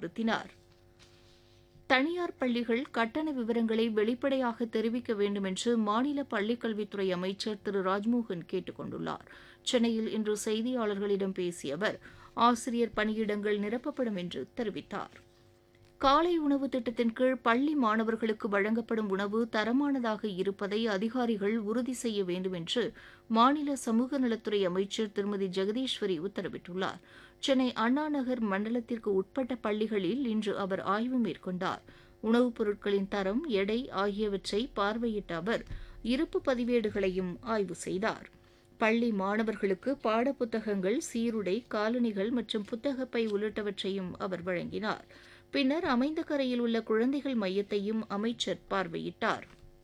வலியுறுத்தினார் தனியார் பள்ளிகள் கட்டண விவரங்களை வெளிப்படையாக தெரிவிக்க வேண்டும் என்று மாநில பள்ளிக்கல்வித்துறை அமைச்சர் திரு ராஜ்மோகன் கேட்டுக் கொண்டுள்ளார் சென்னையில் இன்று செய்தியாளர்களிடம் பேசிய அவர் ஆசிரியர் பணியிடங்கள் நிரப்பப்படும் என்று தெரிவித்தார் காலை உணவு திட்டத்தின் கீழ் பள்ளி மாணவர்களுக்கு வழங்கப்படும் உணவு தரமானதாக இருப்பதை அதிகாரிகள் உறுதி செய்ய வேண்டும் என்று மாநில சமூக நலத்துறை அமைச்சர் திருமதி ஜெகதீஸ்வரி உத்தரவிட்டுள்ளார் சென்னை அண்ணா நகர் மண்டலத்திற்கு உட்பட்ட பள்ளிகளில் இன்று அவர் ஆய்வு மேற்கொண்டார் உணவுப் பொருட்களின் தரம் எடை ஆகியவற்றை பார்வையிட்ட அவர் இருப்பு பதிவேடுகளையும் ஆய்வு செய்தார் பள்ளி மாணவர்களுக்கு பாடப்புத்தகங்கள் சீருடை காலணிகள் மற்றும் புத்தகப்பை உள்ளிட்டவற்றையும் அவர் வழங்கினார் பின்னர் அமைந்த கரையில் உள்ள குழந்தைகள் மையத்தையும் அமைச்சர் பார்வையிட்டார்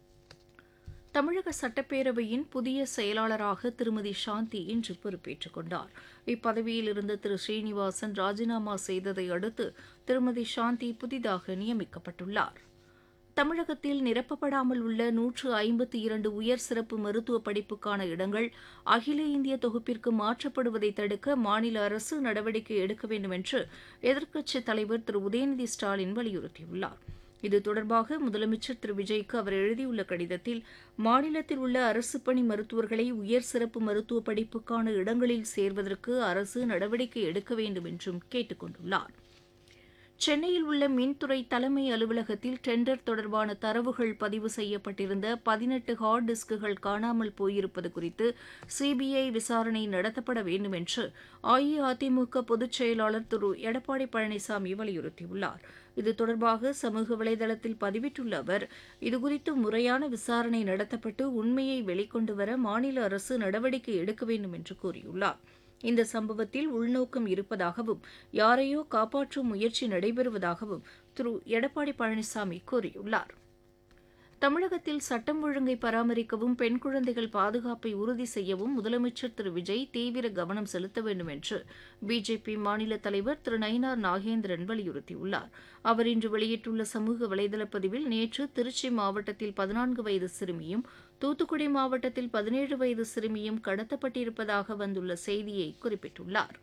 தமிழக சட்டப்பேரவையின் புதிய செயலாளராக திருமதி சாந்தி இன்று பொறுப்பேற்றுக் கொண்டார் இப்பதவியில் இருந்த திரு ஸ்ரீனிவாசன் ராஜினாமா செய்ததை அடுத்து திருமதி சாந்தி புதிதாக நியமிக்கப்பட்டுள்ளார் தமிழகத்தில் நிரப்பப்படாமல் உள்ள நூற்று ஐம்பத்தி இரண்டு உயர் சிறப்பு மருத்துவ படிப்புக்கான இடங்கள் அகில இந்திய தொகுப்பிற்கு மாற்றப்படுவதை தடுக்க மாநில அரசு நடவடிக்கை எடுக்க வேண்டும் என்று எதிர்க்கட்சித் தலைவர் திரு உதயநிதி ஸ்டாலின் வலியுறுத்தியுள்ளார் இது தொடர்பாக முதலமைச்சர் திரு விஜய்க்கு அவர் எழுதியுள்ள கடிதத்தில் மாநிலத்தில் உள்ள அரசு பணி மருத்துவர்களை உயர் சிறப்பு மருத்துவ படிப்புக்கான இடங்களில் சேர்வதற்கு அரசு நடவடிக்கை எடுக்க வேண்டும் என்றும் கேட்டுக் கொண்டுள்ளார் சென்னையில் உள்ள மின்துறை தலைமை அலுவலகத்தில் டெண்டர் தொடர்பான தரவுகள் பதிவு செய்யப்பட்டிருந்த பதினெட்டு ஹார்ட் டிஸ்குகள் காணாமல் போயிருப்பது குறித்து சிபிஐ விசாரணை நடத்தப்பட வேண்டும் என்று அஇஅதிமுக பொதுச் செயலாளர் திரு எடப்பாடி பழனிசாமி வலியுறுத்தியுள்ளார் இது தொடர்பாக சமூக வலைதளத்தில் பதிவிட்டுள்ள அவர் இதுகுறித்து முறையான விசாரணை நடத்தப்பட்டு உண்மையை வெளிக்கொண்டு வர மாநில அரசு நடவடிக்கை எடுக்க வேண்டும் என்று கூறியுள்ளார் இந்த சம்பவத்தில் உள்நோக்கம் இருப்பதாகவும் யாரையோ காப்பாற்றும் முயற்சி நடைபெறுவதாகவும் திரு எடப்பாடி பழனிசாமி கூறியுள்ளார் தமிழகத்தில் சட்டம் ஒழுங்கை பராமரிக்கவும் பெண் குழந்தைகள் பாதுகாப்பை உறுதி செய்யவும் முதலமைச்சர் திரு விஜய் தீவிர கவனம் செலுத்த வேண்டும் என்று பிஜேபி மாநில தலைவர் திரு நயினார் நாகேந்திரன் வலியுறுத்தியுள்ளார் அவர் இன்று வெளியிட்டுள்ள சமூக வலைதள பதிவில் நேற்று திருச்சி மாவட்டத்தில் பதினான்கு வயது சிறுமியும் தூத்துக்குடி மாவட்டத்தில் பதினேழு வயது சிறுமியும் கடத்தப்பட்டிருப்பதாக வந்துள்ள செய்தியை குறிப்பிட்டுள்ளார்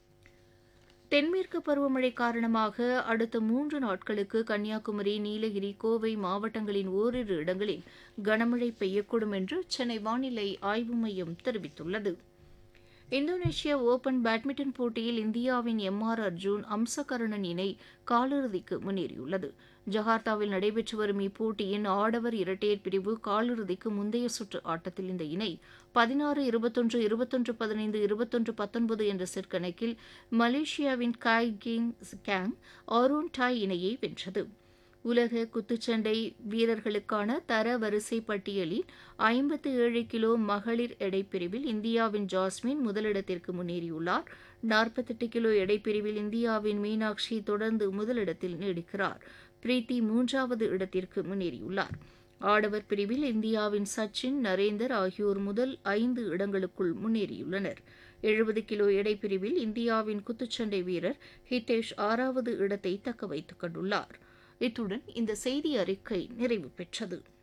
தென்மேற்கு பருவமழை காரணமாக அடுத்த மூன்று நாட்களுக்கு கன்னியாகுமரி நீலகிரி கோவை மாவட்டங்களின் ஓரிரு இடங்களில் கனமழை பெய்யக்கூடும் என்று சென்னை வானிலை ஆய்வு மையம் தெரிவித்துள்ளது இந்தோனேஷியா ஓபன் பேட்மிண்டன் போட்டியில் இந்தியாவின் எம் ஆர் அர்ஜூன் அம்சகருணன் இணை காலிறுதிக்கு முன்னேறியுள்ளது ஜகார்த்தாவில் நடைபெற்று வரும் இப்போட்டியின் ஆடவர் இரட்டையர் பிரிவு காலிறுதிக்கு முந்தைய சுற்று ஆட்டத்தில் இந்த இணை பதினாறு இருபத்தொன்று இருபத்தொன்று பதினைந்து இருபத்தொன்று பத்தொன்பது என்ற செட் கணக்கில் மலேசியாவின் காய் கிங் கேங் ஆரோன் டாய் இணையை வென்றது உலக குத்துச்சண்டை வீரர்களுக்கான தர வரிசை பட்டியலில் ஐம்பத்தி ஏழு கிலோ மகளிர் எடைப்பிரிவில் இந்தியாவின் ஜாஸ்மின் முதலிடத்திற்கு முன்னேறியுள்ளார் நாற்பத்தெட்டு கிலோ எடைப்பிரிவில் இந்தியாவின் மீனாட்சி தொடர்ந்து முதலிடத்தில் நீடிக்கிறார் பிரீத்தி மூன்றாவது இடத்திற்கு முன்னேறியுள்ளார் ஆடவர் பிரிவில் இந்தியாவின் சச்சின் நரேந்தர் ஆகியோர் முதல் ஐந்து இடங்களுக்குள் முன்னேறியுள்ளனர் எழுபது கிலோ எடைப்பிரிவில் இந்தியாவின் குத்துச்சண்டை வீரர் ஹிதேஷ் ஆறாவது இடத்தை தக்க வைத்துக் கொண்டுள்ளார் இத்துடன் இந்த செய்தி அறிக்கை நிறைவு பெற்றது